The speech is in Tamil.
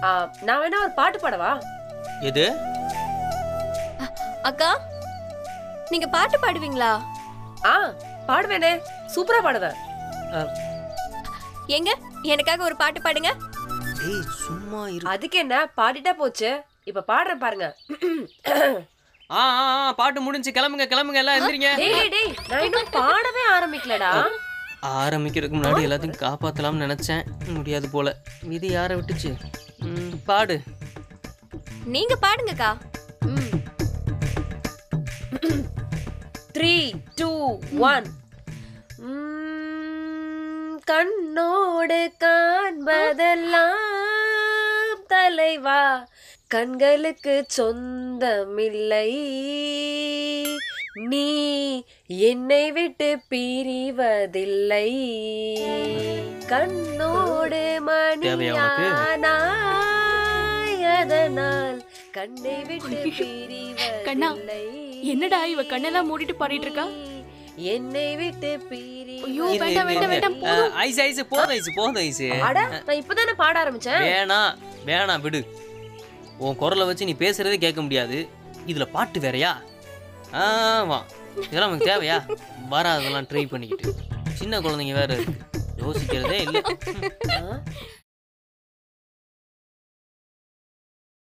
ஆ, நான் வேணா ஒரு பாட்டு பாடவா எது அக்கா நீங்க பாட்டு பாடுவீங்களா ஆ பாடுவேனே சூப்பரா பாடுவேன் எங்க எனக்காக ஒரு பாட்டு பாடுங்க ஏய் சும்மா இரு அதுக்கு என்ன பாடிட்டா போச்சு இப்ப பாடுறேன் பாருங்க ஆ ஆ ஆ, பாட்டு முடிஞ்சு கிளம்புங்க கிளம்புங்க எல்லாம் எந்திரிங்க டேய் டேய், டேய் நான் இன்னும் பாடவே ஆரம்பிக்கலடா ஆரம்பிக்கிறதுக்கு முன்னாடி எல்லாத்தையும் காப்பாத்தலாம்னு நினைச்சேன் முடியாது போல விதி யாரை விட்டுச்சு ம், பாடு நீங்க பாடுங்கக்கா ம் த்ரீ டூ ஒன் கண்ணோடு காண்பதெல்லாம் தலைவா கண்களுக்கு சொந்தமில்லை நீ என்னை விட்டு பிரிவதில்லை கண்ணோடு தேவையா உனக்கு? மணியானாய் அதனால் கண்ணை விட்டு கண்ணா, பிரிவதில்லை என்னடா இவ கண்ணெல்லாம் மூடிட்டு பாடிட்டு இருக்கா என்னை விட்டு ஐயோ பிரி வேண்டாம் வேண்டாம் வேண்டாம் அஹ், ஐஸ் ஐஸ் போதும் ஐஸ் போதும் ஐஸ் அட நான் இப்பதானே பாட ஆரம்பிச்சேன் வேணாம் வேணாம் விடு உன் குரலை வச்சு நீ பேசுறதே கேட்க முடியாது இதுல பாட்டு வேறயா ஆமா இதெல்லாம் நமக்கு தேவையா வராதெல்லாம் ட்ரை பண்ணிக்கிட்டு சின்ன குழந்தைங்க வேற இருக்கு யோசிக்கிறதே இல்லை ஆ?